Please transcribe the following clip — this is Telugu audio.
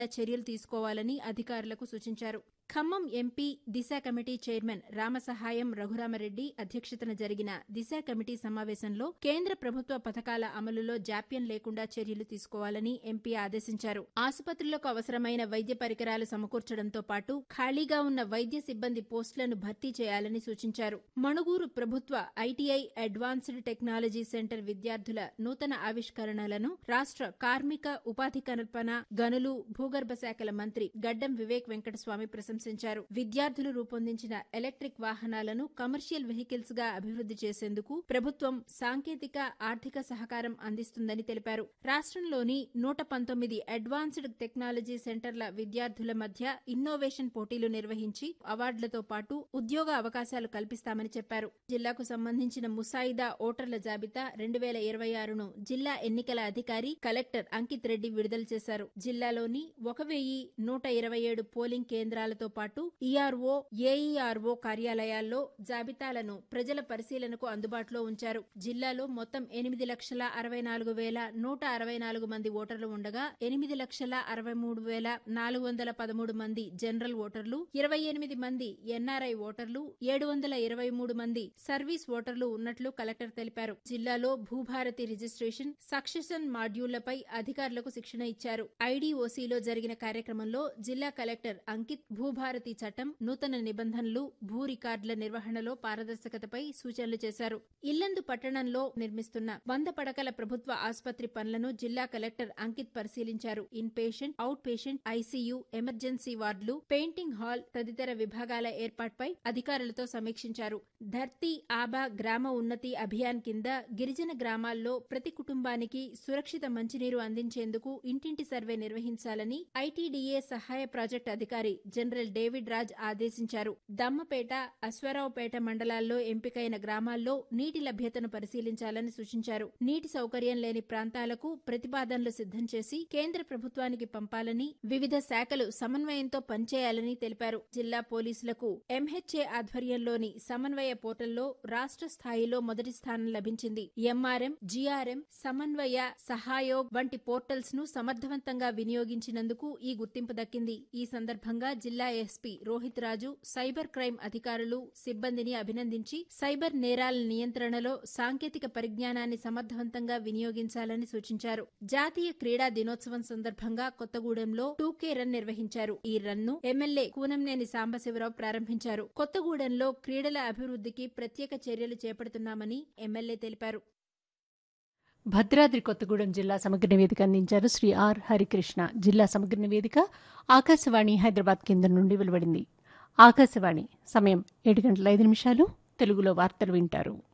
చర్యలు తీసుకోవాలని అధికారులకు సూచించారు Khammam MP Disha committee chairman Ramasahayam Raghuramareddy అధ్యక్షతన జరిగిన దిశ కమిటీ సమావేశంలో కేంద్ర ప్రభుత్వ పథకాల అమలులో జాప్యం లేకుండా చర్యలు తీసుకోవాలని ఎంపీ ఆదేశించారు ఆసుపత్రులకు అవసరమైన వైద్య పరికరాలు సమకూర్చడంతో పాటు ఖాళీగా ఉన్న వైద్య సిబ్బంది పోస్టులను భర్తీ చేయాలని సూచించారు మణుగూరు ప్రభుత్వ ఐటీఐ అడ్వాన్స్డ్ టెక్నాలజీ సెంటర్ విద్యార్థుల నూతన ఆవిష్కరణలను రాష్ట్ర కార్మిక ఉపాధి కల్పన గనులు భూగర్భ శాఖల మంత్రి గడ్డం వివేక్ వెంకటస్వామి ప్రశంసించారు విద్యార్థులు రూపొందించిన ఎలక్ట్రిక్ వాహనాలను కమర్షియల్ వెహికల్స్ గా అభివృద్ది చేసేందుకు ప్రభుత్వం సాంకేతిక ఆర్థిక సహకారం అందిస్తుందని తెలిపారు రాష్ట్రంలోని నూట పంతొమ్మిది అడ్వాన్స్డ్ టెక్నాలజీ సెంటర్ల విద్యార్థుల మధ్య ఇన్నోవేషన్ పోటీలు నిర్వహించి అవార్డులతో పాటు ఉద్యోగ అవకాశాలు కల్పిస్తామని చెప్పారు జిల్లాకు సంబంధించిన ముసాయిదా ఓటర్ల జాబితా రెండు వేల ఇరవై ఆరును జిల్లా ఎన్నికల అధికారి కలెక్టర్ అంకిత్ రెడ్డి విడుదల చేశారు జిల్లాలోని ఒక వెయ్యి నూట ఇరవై ఏడు పోలింగ్ కేంద్రాలతో పాటు ఈఆర్ఓ ఏఈఆర్ఓ కార్యాలయాల్లో జాబితాలను ప్రజల పరిశీలనకు అందుబాటులో ఉంచారు జిల్లాలో మొత్తం ఎనిమిది లక్షల అరవై నాలుగు వేల నూట అరవై నాలుగు మంది ఓటర్లు ఉండగా ఎనిమిది లక్షల అరవై మూడు వేల నాలుగు వందల పదమూడు మంది జనరల్ ఓటర్లు ఇరవై ఎనిమిది మంది ఎన్ఆర్ఐ ఓటర్లు ఏడు వందల ఇరవై మూడు మంది సర్వీస్ ఓటర్లు ఉన్నట్లు కలెక్టర్ తెలిపారు జిల్లాలో భూభారతి రిజిస్ట్రేషన్ సక్సెషన్ మాడ్యూళ్లపై అధికారులకు శిక్షణ ఇచ్చారు ఐడీఓసీలో జరిగిన కార్యక్రమంలో జిల్లా కలెక్టర్ అంకిత్ భూభారతి చట్టం నూతన నిబంధనలు భూ రికార్డుల నిర్వహణలో పారదర్శకతపై సూచనలు చేశారు ఇల్లందు పట్టణంలో నిర్మిస్తున్న వంద పడకల ప్రభుత్వ ఆసుపత్రి పనులను జిల్లా కలెక్టర్ అంకిత్ పరిశీలించారు in patient out patient ICU emergency వార్డులు పెయింటింగ్ హాల్ తదితర విభాగాల ఏర్పాటుపై అధికారులతో సమీక్షించారు ధర్తీ ఆబా గ్రామ ఉన్నతి అభియాన్ కింద గిరిజన గ్రామాల్లో ప్రతి కుటుంబానికి సురక్షిత మంచినీరు అందించేందుకు ఇంటింటి సర్వే నిర్వహించాలని ఐటీడీఏ సహాయ ప్రాజెక్టు అధికారి జనరల్ డేవిడ్ రాజ్ ఆదేశించారు దమ్మపేట అశ్వారావుపేట మండలాల్లో ఎంపికైన గ్రామాల్లో నీటి లభ్యతను పరిశీలించాలని సూచించారు నీటి సౌకర్యం లేని ప్రాంతాలకు ప్రతిపాదనలు సిద్ధం చేసి కేంద్ర ప్రభుత్వానికి పంపాలని వివిధ శాఖలు సమన్వయంతో పనిచేయాలని తెలిపారు జిల్లా పోలీసులకు ఎంహెచ్ఏ ఆధ్వర్యంలోని సమన్వయ పోర్టల్లో రాష్ట్ర స్థాయిలో మొదటి స్థానం లభించింది ఎంఆర్ఎం జిఆర్ఎం సమన్వయ సహాయోగ్ వంటి పోర్టల్స్ ను సమర్థవంతంగా వినియోగించినందుకు ఈ గుర్తింపు దక్కింది ఈ సందర్భంగా జిల్లా SP Rohit Raju cyber crime అధికారులు సిబ్బందిని అభినందించి సైబర్ నేరాల నియంత్రణలో సాంకేతిక పరిజ్ఞానాన్ని సమర్థవంతంగా వినియోగించాలని సూచించారు జాతీయ క్రీడా దినోత్సవం సందర్భంగా కొత్తగూడెంలో టూకే రన్ నిర్వహించారు ఈ రన్ ను ఎమ్మెల్యే కూనంనేని సాంబశివరావు ప్రారంభించారు కొత్తగూడెంలో క్రీడల అభివృద్ధికి ప్రత్యేక చర్యలు చేపడుతున్నామని ఎమ్మెల్యే తెలిపారు భద్రాద్రి కొత్తగూడెం జిల్లా సమగ్ర నివేదిక అందించారు శ్రీ ఆర్ హరికృష్ణ జిల్లా సమగ్ర నివేదిక ఆకాశవాణి హైదరాబాద్ కేంద్రం నుండి వెలువడింది ఆకాశవాణి సమయం ఏడు గంటల ఐదు నిమిషాలు తెలుగులో వార్తలు వింటారు